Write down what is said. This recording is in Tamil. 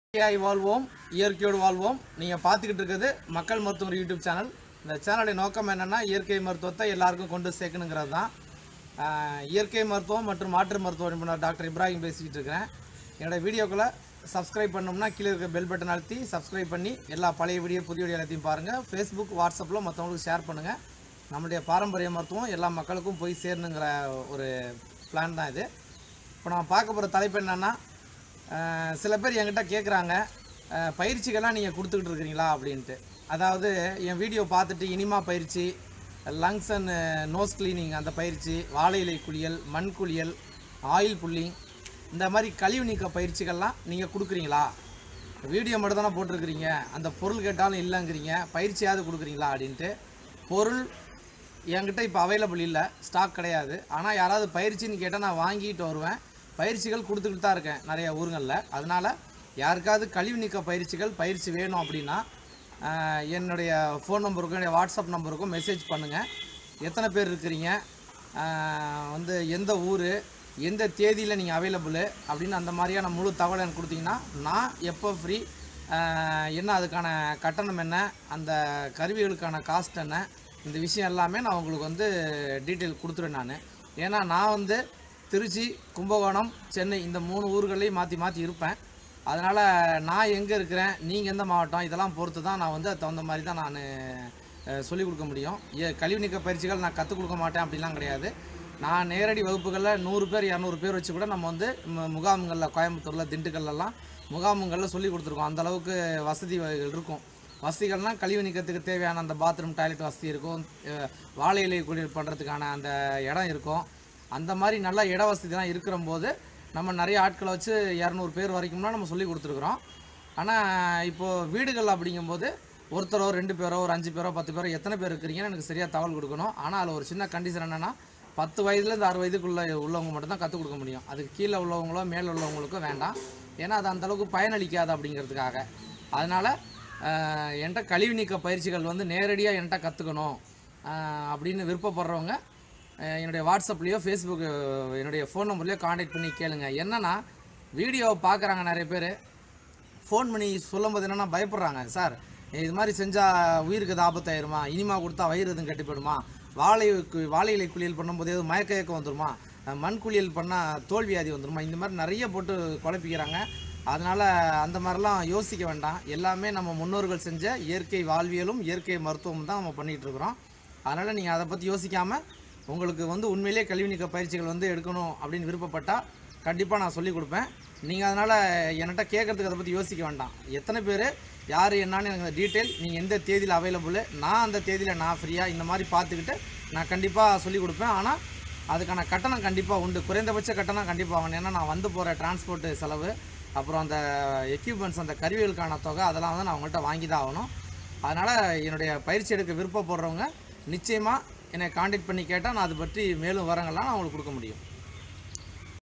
இயற்கையாய் வாழ்வோம் இயற்கையோடு வாழ்வோம் நீங்கள் பார்த்துக்கிட்டு இருக்கிறது மக்கள் மருத்துவர் யூடியூப் சேனல் இந்த சேனலுடைய நோக்கம் என்னென்னா இயற்கை மருத்துவத்தை எல்லாருக்கும் கொண்டு சேர்க்கணுங்கிறது தான் ஆஹ், இயற்கை மருத்துவம் மற்றும் மாற்று மருத்துவ நிபுணர் டாக்டர் இப்ராஹிம் பேசிக்கிட்டு இருக்கிறேன் என்னோட வீடியோக்களை சப்ஸ்கிரைப் பண்ணோம்னா கீழே இருக்க பெல் பட்டன் அழுத்தி சப்ஸ்கிரைப் பண்ணி எல்லா பழைய வீடியோ புதிய வீடியோ எல்லாத்தையும் பாருங்கள் ஃபேஸ்புக் வாட்ஸ்அப்பில் மற்றவங்களுக்கு ஷேர் பண்ணுங்கள் நம்மளுடைய பாரம்பரிய மருத்துவம் எல்லா மக்களுக்கும் போய் சேரணுங்கிற ஒரு பிளான் தான் இது இப்போ நம்ம பார்க்க போகிற தலைப்பு என்னென்னா அஹ் சில பேர் என்கிட்ட கேட்குறாங்க அஹ் பயிற்சிகள்லாம் நீங்கள் கொடுத்துக்கிட்டு இருக்கிறீங்களா அப்படின்ட்டு அதாவது என் வீடியோ பார்த்துட்டு இனிமா பயிற்சி லங்ஸ் அண்ட் நோஸ் கிளீனிங் அந்த பயிற்சி வாழை இலை குளியல் மண் குளியல் ஆயில் புல்லிங் இந்த மாதிரி கழிவு நீக்க பயிற்சிகள்லாம் நீங்கள் கொடுக்குறீங்களா வீடியோ மட்டும் தானே போட்டிருக்கிறீங்க அந்த பொருள் கேட்டாலும் இல்லைங்கிறீங்க பயிற்சியாவது கொடுக்குறீங்களா அப்படின்ட்டு பொருள் என்கிட்ட இப்போ அவைலபிள் இல்லை ஸ்டாக் கிடையாது ஆனால் யாராவது பயிற்சின்னு கேட்டால் நான் வாங்கிட்டு வருவேன் பயிற்சிகள் கொடுத்துக்கிட்டு தான் இருக்கேன் நிறைய ஊருங்களில் அதனால் யாருக்காவது கழிவு நீக்க பயிற்சிகள் பயிற்சி வேணும் அப்படின்னா ஆஹ், என்னுடைய ஃபோன் நம்பருக்கும் என்னுடைய வாட்ஸ்அப் நம்பருக்கும் மெசேஜ் பண்ணுங்கள் எத்தனை பேர் இருக்கிறீங்க ஆஹ், வந்து எந்த ஊர் எந்த தேதியில் நீங்கள் அவைலபிள் அப்படின்னு அந்த மாதிரியான முழு தகவல் எனக்கு கொடுத்தீங்கன்னா நான் எப்போ ஃப்ரீ என்ன அதுக்கான கட்டணம் என்ன அந்த கருவிகளுக்கான காஸ்ட் என்ன இந்த விஷயம் எல்லாமே நான் உங்களுக்கு வந்து டீட்டெயில் கொடுத்துருவேன் நான் ஏன்னா நான் வந்து திருச்சி கும்பகோணம் சென்னை இந்த மூணு ஊர்களையும் மாற்றி மாற்றி இருப்பேன் அதனால் நான் எங்கே இருக்கிறேன் நீங்கள் எந்த மாவட்டம் இதெல்லாம் பொறுத்து தான் நான் வந்து அதுக்கு தகுந்த மாதிரி தான் நான் சொல்லிக் கொடுக்க முடியும் ஏ கழிவு நீக்க பயிற்சிகள் நான் கற்றுக் கொடுக்க மாட்டேன் அப்படிலாம் கிடையாது நான் நேரடி வகுப்புகளில் நூறு பேர் இரநூறு பேர் வச்சு கூட நம்ம வந்து மு- முகாம்களில் கோயம்புத்தூரில் திண்டுக்கல்லலாம் முகாமுங்களில் சொல்லி கொடுத்துருக்கோம் அந்த அளவுக்கு வசதி வகைகள் இருக்கும் வசதிகள்னால் கழிவு நீக்கத்துக்கு தேவையான அந்த பாத்ரூம் டாய்லெட் வசதி இருக்கும் அஹ் வாழை இலை குடிநீர் பண்ணுறதுக்கான அந்த இடம் இருக்கும் அந்த மாதிரி நல்ல இட வசதிலாம் இருக்கிற போது நம்ம நிறைய ஆட்களை வச்சு இரநூறு பேர் வரைக்கும்லாம் நம்ம சொல்லி கொடுத்துருக்குறோம் ஆனால் இப்போது வீடுகள் அப்படிங்கும்போது ஒருத்தரோ ரெண்டு பேரோ ஒரு அஞ்சு பேரோ பத்து பேரோ எத்தனை பேர் இருக்கிறீங்கன்னு எனக்கு சரியாக தகவல் கொடுக்கணும் ஆனால் அதில் ஒரு சின்ன கண்டிஷன் என்னென்னா பத்து வயதுலேருந்து அறுபது வயதுக்குள்ள உள்ளவங்க மட்டும் தான் கற்றுக் கொடுக்க முடியும் அதுக்கு கீழே உள்ளவங்களோ மேலே உள்ளவங்களுக்கோ வேண்டாம் ஏன்னா அது அந்த அளவுக்கு பயனளிக்காது அப்படிங்கிறதுக்காக அதனால் என்கிட்ட கழிவு நீக்க பயிற்சிகள் வந்து நேரடியாக என்கிட்ட கற்றுக்கணும் அப்படின்னு விருப்பப்படுறவங்க அஹ் என்னுடைய வாட்ஸ்அப்லேயோ ஃபேஸ்புக் என்னுடைய ஃபோன் நம்பர்லேயோ காண்டாக்ட் பண்ணி கேளுங்க என்னென்னா வீடியோவை பார்க்குறாங்க நிறைய பேர் ஃபோன் பண்ணி சொல்லும்போது என்னென்னா பயப்படுறாங்க சார் இது மாதிரி செஞ்சால் உயிருக்கு அது ஆபத்தாயிருமா இனிமா கொடுத்தா வயிறு எதுவும் கட்டி போயிடுமா வாழை கு- வாழை இலை குளியல் பண்ணும்போது எதுவும் மயக்க இயக்கம் வந்துருமா அஹ் மண் குளியல் பண்ணால் தோல்வியாதி வந்துருமா இந்த மாதிரி நிறைய போட்டு குழப்பிக்கிறாங்க அதனால் அந்த மாதிரிலாம் யோசிக்க வேண்டாம் எல்லாமே நம்ம முன்னோர்கள் செஞ்ச இயற்கை வாழ்வியலும் இயற்கை மருத்துவம் தான் நம்ம பண்ணிகிட்டு இருக்கிறோம் அதனால் நீங்கள் அதை பற்றி யோசிக்காமல் உங்களுக்கு வந்து உண்மையிலேயே கல்வி நீக்க பயிற்சிகள் வந்து எடுக்கணும் அப்படின்னு விருப்பப்பட்டால் கண்டிப்பாக நான் சொல்லிக் கொடுப்பேன் நீங்கள் அதனால் என்கிட்ட கேட்குறதுக்கு அதை பற்றி யோசிக்க வேண்டாம் எத்தனை பேர் யார் என்னன்னு எனக்கு டீட்டெயில் நீங்கள் எந்த தேதியில் அவைலபிள் நான் அந்த தேதியில் நான் ஃப்ரீயாக இந்த மாதிரி பார்த்துக்கிட்டு நான் கண்டிப்பாக சொல்லிக் கொடுப்பேன் ஆனால் அதுக்கான கட்டணம் கண்டிப்பாக உண்டு குறைந்தபட்ச கட்டணம் கண்டிப்பாக ஆகணும் ஏன்னா நான் வந்து போகிற டிரான்ஸ்போர்ட் செலவு அப்புறம் அந்த எக்யூப்மெண்ட்ஸ் அந்த கருவிகளுக்கான தொகை அதெல்லாம் வந்து நான் அவங்கள்ட்ட வாங்கி தான் ஆகணும் அதனால் என்னுடைய பயிற்சி எடுக்க விருப்பப்படுறவங்க நிச்சயமாக என்னை காண்டாக்ட் பண்ணி கேட்டால் நான் அதை பற்றி மேலும் வரங்கள்லாம் நான் உங்களுக்கு கொடுக்க முடியும்